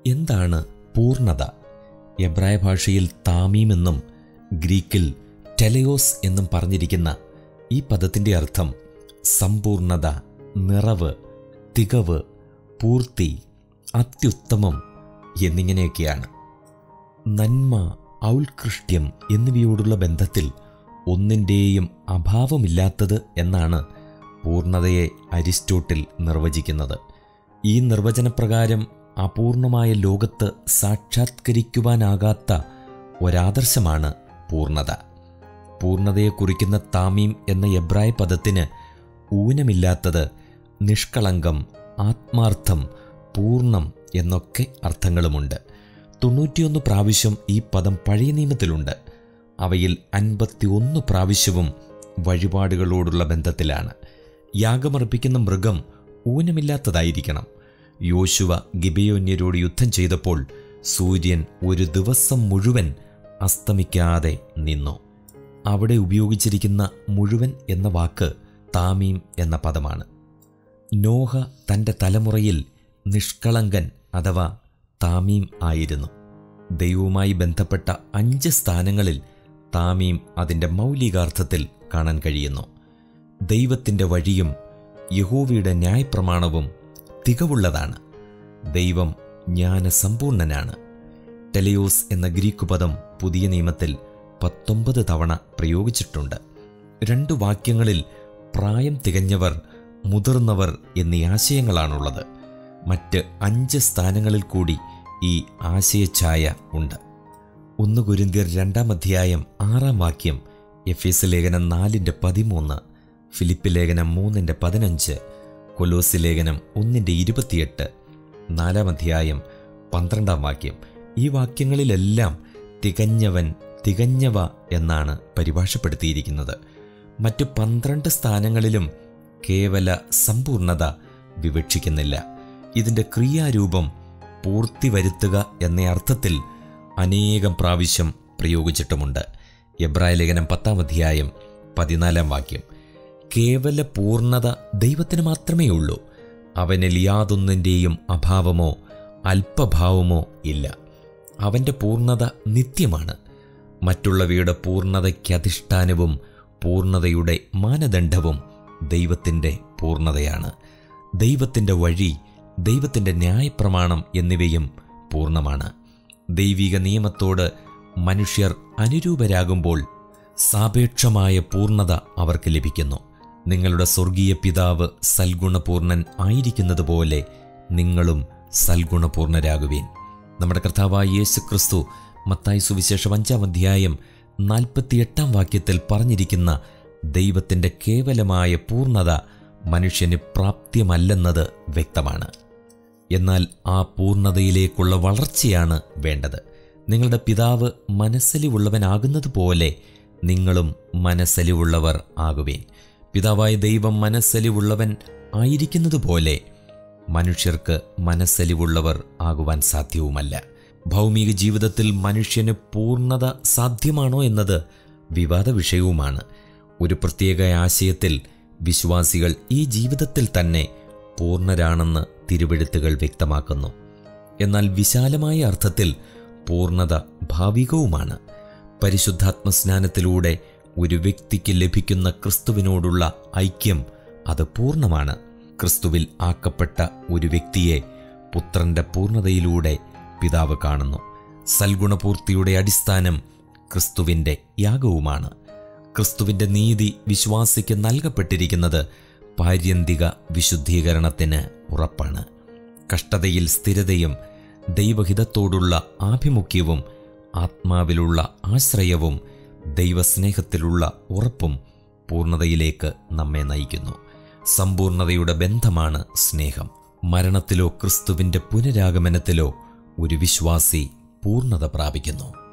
എന്താണ് പൂർണ്ണത എബ്രായ ഭാഷയിൽ താമീം എന്നും ഗ്രീക്കിൽ ടെലയോസ് എന്നും പറഞ്ഞിരിക്കുന്ന ഈ പദത്തിൻ്റെ അർത്ഥം സമ്പൂർണത നിറവ് തികവ് പൂർത്തി അത്യുത്തമം എന്നിങ്ങനെയൊക്കെയാണ് നന്മ ഔത്കൃഷ്ട്യം എന്നിവയോടുള്ള ബന്ധത്തിൽ ഒന്നിൻ്റെയും അഭാവമില്ലാത്തത് എന്നാണ് പൂർണ്ണതയെ അരിസ്റ്റോട്ടിൽ നിർവചിക്കുന്നത് ഈ നിർവചനപ്രകാരം അപൂർണമായ ലോകത്ത് സാക്ഷാത്കരിക്കുവാനാകാത്ത ഒരാദർശമാണ് പൂർണ്ണത പൂർണ്ണതയെ കുറിക്കുന്ന താമീം എന്ന എബ്രായ പദത്തിന് ഊനമില്ലാത്തത് നിഷ്കളങ്കം ആത്മാർത്ഥം പൂർണ്ണം എന്നൊക്കെ അർത്ഥങ്ങളുമുണ്ട് തൊണ്ണൂറ്റിയൊന്ന് പ്രാവശ്യം ഈ പദം പഴയ നിയമത്തിലുണ്ട് അവയിൽ അൻപത്തിയൊന്ന് പ്രാവശ്യവും വഴിപാടുകളോടുള്ള ബന്ധത്തിലാണ് യാഗമർപ്പിക്കുന്ന മൃഗം ഊനമില്ലാത്തതായിരിക്കണം യോശുവ ഗിബയോന്യരോട് യുദ്ധം ചെയ്തപ്പോൾ സൂര്യൻ ഒരു ദിവസം മുഴുവൻ അസ്തമിക്കാതെ നിന്നു അവിടെ ഉപയോഗിച്ചിരിക്കുന്ന മുഴുവൻ എന്ന വാക്ക് താമീം എന്ന പദമാണ് നോഹ തൻ്റെ തലമുറയിൽ നിഷ്കളങ്കൻ അഥവാ താമീം ആയിരുന്നു ദൈവവുമായി ബന്ധപ്പെട്ട അഞ്ച് സ്ഥാനങ്ങളിൽ താമീം അതിൻ്റെ മൗലികാർത്ഥത്തിൽ കാണാൻ കഴിയുന്നു ദൈവത്തിൻ്റെ വഴിയും യഹോവയുടെ ന്യായപ്രമാണവും തികവുള്ളതാണ് ദൈവം ജ്ഞാനസമ്പൂർണനാണ് ടെലയോസ് എന്ന ഗ്രീക്ക് പദം പുതിയ നിയമത്തിൽ പത്തൊമ്പത് തവണ പ്രയോഗിച്ചിട്ടുണ്ട് രണ്ട് വാക്യങ്ങളിൽ പ്രായം തികഞ്ഞവർ മുതിർന്നവർ എന്നീ ആശയങ്ങളാണുള്ളത് മറ്റ് അഞ്ച് സ്ഥാനങ്ങളിൽ കൂടി ഈ ആശയഛായ ഉണ്ട് ഒന്ന് കുരിന്തിയർ രണ്ടാം അധ്യായം ആറാം വാക്യം എഫ് എസ് ലേഖനം നാലിൻ്റെ പതിമൂന്ന് ഫിലിപ്പ് ലേഖനം മൂന്നിൻ്റെ പതിനഞ്ച് കൊലോസ് ലേഖനം ഒന്നിൻ്റെ ഇരുപത്തിയെട്ട് നാലാം അധ്യായം പന്ത്രണ്ടാം വാക്യം ഈ വാക്യങ്ങളിലെല്ലാം തികഞ്ഞവൻ തികഞ്ഞവ എന്നാണ് പരിഭാഷപ്പെടുത്തിയിരിക്കുന്നത് മറ്റു പന്ത്രണ്ട് സ്ഥാനങ്ങളിലും കേവല സമ്പൂർണത വിവക്ഷിക്കുന്നില്ല ഇതിൻ്റെ ക്രിയാരൂപം പൂർത്തി വരുത്തുക എന്ന അർത്ഥത്തിൽ അനേകം പ്രാവശ്യം പ്രയോഗിച്ചിട്ടുമുണ്ട് എബ്രായ ലേഖനം പത്താം അധ്യായം പതിനാലാം വാക്യം കേവല പൂർണ്ണത ദൈവത്തിന് മാത്രമേ ഉള്ളൂ അവനിൽ യാതൊന്നിൻ്റെയും അഭാവമോ അല്പഭാവമോ ഇല്ല അവൻ്റെ പൂർണ്ണത നിത്യമാണ് മറ്റുള്ളവയുടെ പൂർണ്ണതയ്ക്കധിഷ്ഠാനവും പൂർണ്ണതയുടെ മാനദണ്ഡവും ദൈവത്തിൻ്റെ പൂർണ്ണതയാണ് ദൈവത്തിൻ്റെ വഴി ദൈവത്തിൻ്റെ ന്യായപ്രമാണം എന്നിവയും പൂർണ്ണമാണ് ദൈവിക നിയമത്തോട് മനുഷ്യർ അനുരൂപരാകുമ്പോൾ സാപേക്ഷമായ പൂർണ്ണത അവർക്ക് ലഭിക്കുന്നു നിങ്ങളുടെ സ്വർഗീയ പിതാവ് സൽഗുണപൂർണൻ ആയിരിക്കുന്നത് പോലെ നിങ്ങളും സൽഗുണപൂർണരാകുവീൻ നമ്മുടെ കർത്താവായ യേശു ക്രിസ്തു മത്തായി സുവിശേഷം അഞ്ചാം അധ്യായം നാൽപ്പത്തിയെട്ടാം വാക്യത്തിൽ പറഞ്ഞിരിക്കുന്ന ദൈവത്തിൻ്റെ കേവലമായ പൂർണ്ണത മനുഷ്യന് പ്രാപ്യമല്ലെന്നത് വ്യക്തമാണ് എന്നാൽ ആ പൂർണ്ണതയിലേക്കുള്ള വളർച്ചയാണ് വേണ്ടത് നിങ്ങളുടെ പിതാവ് മനസ്സലിവുള്ളവനാകുന്നത് പോലെ നിങ്ങളും മനസ്സലിവുള്ളവർ ആകുവേൻ പിതാവായ ദൈവം മനസ്സലിവുള്ളവൻ ആയിരിക്കുന്നത് പോലെ മനുഷ്യർക്ക് മനസ്സലിവുള്ളവർ ആകുവാൻ സാധ്യവുമല്ല ഭൗമിക ജീവിതത്തിൽ മനുഷ്യന് പൂർണ്ണത സാധ്യമാണോ എന്നത് വിവാദ വിഷയവുമാണ് ഒരു പ്രത്യേക ആശയത്തിൽ വിശ്വാസികൾ ഈ ജീവിതത്തിൽ തന്നെ പൂർണ്ണരാണെന്ന് തിരുവെഴുത്തുകൾ വ്യക്തമാക്കുന്നു എന്നാൽ വിശാലമായ അർത്ഥത്തിൽ പൂർണ്ണത ഭാവികവുമാണ് പരിശുദ്ധാത്മസ്നാനത്തിലൂടെ ഒരു വ്യക്തിക്ക് ലഭിക്കുന്ന ക്രിസ്തുവിനോടുള്ള ഐക്യം അത് പൂർണ്ണമാണ് ക്രിസ്തുവിൽ ആക്കപ്പെട്ട ഒരു വ്യക്തിയെ പുത്രന്റെ പൂർണ്ണതയിലൂടെ പിതാവ് കാണുന്നു സൽഗുണപൂർത്തിയുടെ അടിസ്ഥാനം ക്രിസ്തുവിൻ്റെ യാഗവുമാണ് ക്രിസ്തുവിൻ്റെ നീതി വിശ്വാസിക്ക് നൽകപ്പെട്ടിരിക്കുന്നത് പാര്യന്തിക വിശുദ്ധീകരണത്തിന് ഉറപ്പാണ് കഷ്ടതയിൽ സ്ഥിരതയും ദൈവഹിതത്തോടുള്ള ആഭിമുഖ്യവും ആത്മാവിലുള്ള ആശ്രയവും ദൈവസ്നേഹത്തിലുള്ള ഉറപ്പും പൂർണ്ണതയിലേക്ക് നമ്മെ നയിക്കുന്നു സമ്പൂർണതയുടെ ബന്ധമാണ് സ്നേഹം മരണത്തിലോ ക്രിസ്തുവിൻ്റെ പുനരാഗമനത്തിലോ ഒരു വിശ്വാസി പൂർണ്ണത പ്രാപിക്കുന്നു